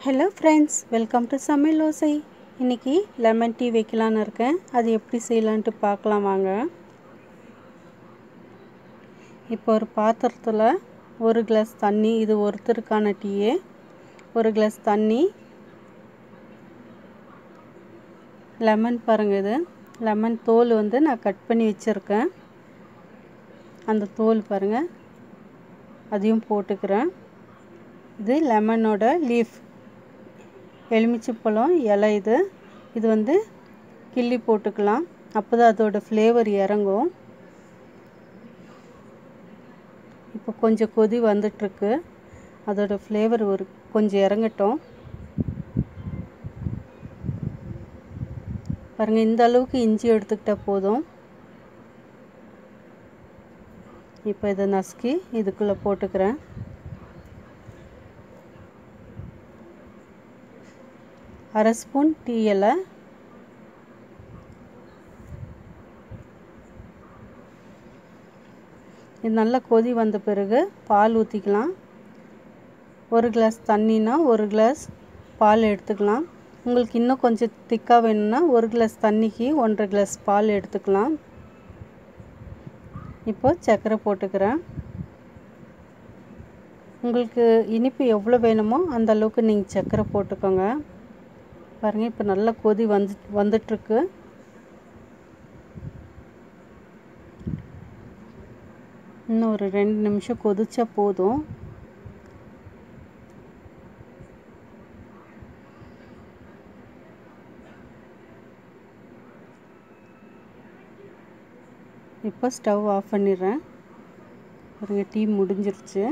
hello friends welcome to சமையல் ஓசை இன்றைக்கி லெமன் டீ வைக்கலான்னு இருக்கேன் அது எப்படி செய்யலான்ட்டு பார்க்கலாம் வாங்க இப்போ ஒரு பாத்திரத்தில் ஒரு கிளாஸ் தண்ணி இது ஒருத்தருக்கான டீயே ஒரு கிளாஸ் தண்ணி லெமன் பாருங்கள் இது லெமன் தோல் வந்து நான் கட் பண்ணி வச்சுருக்கேன் அந்த தோல் பாருங்கள் அதையும் போட்டுக்கிறேன் இது லெமனோட லீஃப் எலுமிச்சைப்பழம் இலை இது இது வந்து கிள்ளி போட்டுக்கலாம் அப்போ தான் அதோட ஃப்ளேவர் இறங்கும் இப்போ கொஞ்சம் கொதி வந்துட்டுருக்கு அதோட ஃப்ளேவர் ஒரு கொஞ்சம் இறங்கட்டும் பாருங்கள் இந்த அளவுக்கு இஞ்சி எடுத்துக்கிட்டால் போதும் இப்போ இதை நசுக்கி இதுக்குள்ளே போட்டுக்கிறேன் அரை ஸ்பூன் டீ இலை இது நல்லா கொதி வந்த பிறகு பால் ஊற்றிக்கலாம் ஒரு கிளாஸ் தண்ணினா ஒரு கிளாஸ் பால் எடுத்துக்கலாம் உங்களுக்கு இன்னும் கொஞ்சம் திக்காக வேணும்னா ஒரு கிளாஸ் தண்ணிக்கு ஒன்றரை கிளாஸ் பால் எடுத்துக்கலாம் இப்போ சர்க்கரை போட்டுக்கிறேன் உங்களுக்கு இனிப்பு எவ்வளோ வேணுமோ அந்த அளவுக்கு நீங்கள் சர்க்கரை போட்டுக்கோங்க பாருங்கள் இப்போ நல்லா கொதி வந்து வந்துட்டுருக்கு இன்னும் ஒரு ரெண்டு நிமிஷம் கொதிச்சா போதும் இப்போ ஸ்டவ் ஆஃப் பண்ணிடுறேன் பாருங்கள் டீ முடிஞ்சிருச்சு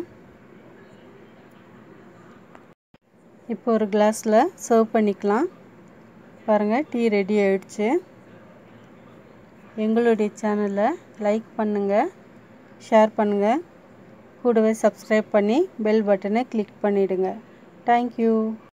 இப்போ ஒரு கிளாஸில் சர்வ் பண்ணிக்கலாம் பாருங்கள் டீ ரெடி ஆயிடுச்சு எங்களுடைய சேனலை லைக் பண்ணுங்கள் ஷேர் பண்ணுங்கள் கூடவே சப்ஸ்கிரைப் பண்ணி பெல் பட்டனை கிளிக் பண்ணிவிடுங்க தேங்க்யூ